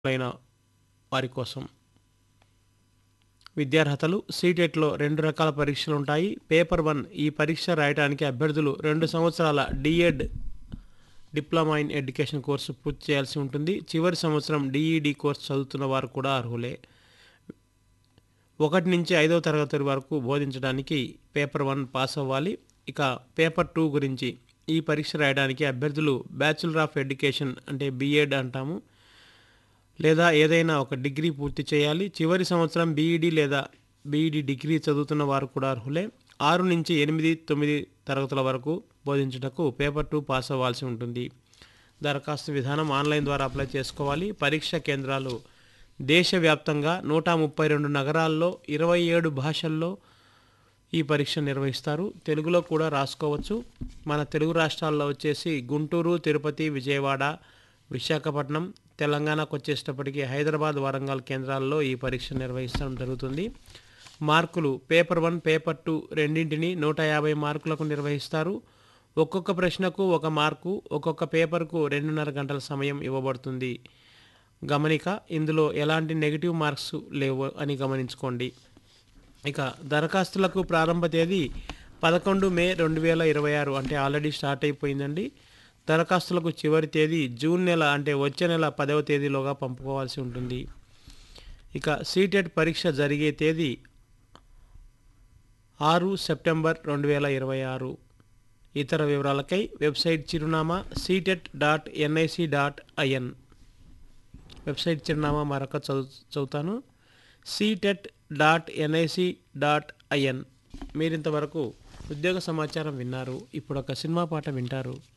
అయిన వారి కోసం విద్యార్హతలు సీటెట్లో రెండు రకాల పరీక్షలు ఉంటాయి పేపర్ వన్ ఈ పరీక్ష రాయడానికి అభ్యర్థులు రెండు సంవత్సరాల DEd diploma in education course పూర్తి చేయాల్సి ఉంటుంది చివరి సంవత్సరం డిఈడి కోర్సు చదువుతున్న వారు కూడా అర్హులే ఒకటి నుంచి ఐదవ తరగతి వరకు బోధించడానికి పేపర్ వన్ పాస్ అవ్వాలి ఇక పేపర్ టూ గురించి ఈ పరీక్ష రాయడానికి అభ్యర్థులు బ్యాచులర్ ఆఫ్ ఎడ్యుకేషన్ అంటే బీఎడ్ అంటాము లేదా ఏదైనా ఒక డిగ్రీ పూర్తి చేయాలి చివరి సంవత్సరం బీఈడి లేదా బీఈడి డిగ్రీ చదువుతున్న వారు కూడా అర్హులే ఆరు నుంచి ఎనిమిది తొమ్మిది తరగతుల వరకు బోధించుటకు పేపర్ టూ పాస్ అవ్వాల్సి ఉంటుంది దరఖాస్తు విధానం ఆన్లైన్ ద్వారా అప్లై చేసుకోవాలి పరీక్ష కేంద్రాలు దేశవ్యాప్తంగా నూట ముప్పై రెండు నగరాల్లో ఇరవై ఏడు భాషల్లో ఈ పరీక్ష నిర్వహిస్తారు తెలుగులో కూడా రాసుకోవచ్చు మన తెలుగు రాష్ట్రాల్లో వచ్చేసి గుంటూరు తిరుపతి విజయవాడ విశాఖపట్నం తెలంగాణకు వచ్చేటప్పటికి హైదరాబాద్ వరంగల్ కేంద్రాల్లో ఈ పరీక్ష నిర్వహించడం జరుగుతుంది మార్కులు పేపర్ వన్ పేపర్ టూ రెండింటిని నూట యాభై మార్కులకు నిర్వహిస్తారు ఒక్కొక్క ప్రశ్నకు ఒక మార్కు ఒక్కొక్క పేపర్కు రెండున్నర గంటల సమయం ఇవ్వబడుతుంది గమనిక ఇందులో ఎలాంటి నెగిటివ్ మార్క్స్ లేవు అని గమనించుకోండి ఇక దరఖాస్తులకు ప్రారంభ తేదీ పదకొండు మే రెండు వేల ఇరవై ఆరు అంటే ఆల్రెడీ స్టార్ట్ అయిపోయిందండి దరఖాస్తులకు చివరి తేదీ జూన్ నెల అంటే వచ్చే నెల పదవ తేదీలోగా పంపుకోవాల్సి ఉంటుంది ఇక సీటెట్ పరీక్ష జరిగే తేదీ ఆరు సెప్టెంబర్ రెండు వేల ఇరవై ఆరు ఇతర వివరాలకై వెబ్సైట్ చిరునామా CTET dot NIC dot IN website చిరునామా మరొక చదువు చదువుతాను CTET dot NIC dot IN మీరింతవరకు ఉద్యోగ సమాచారం విన్నారు ఇప్పుడు ఒక సినిమా పాట వింటారు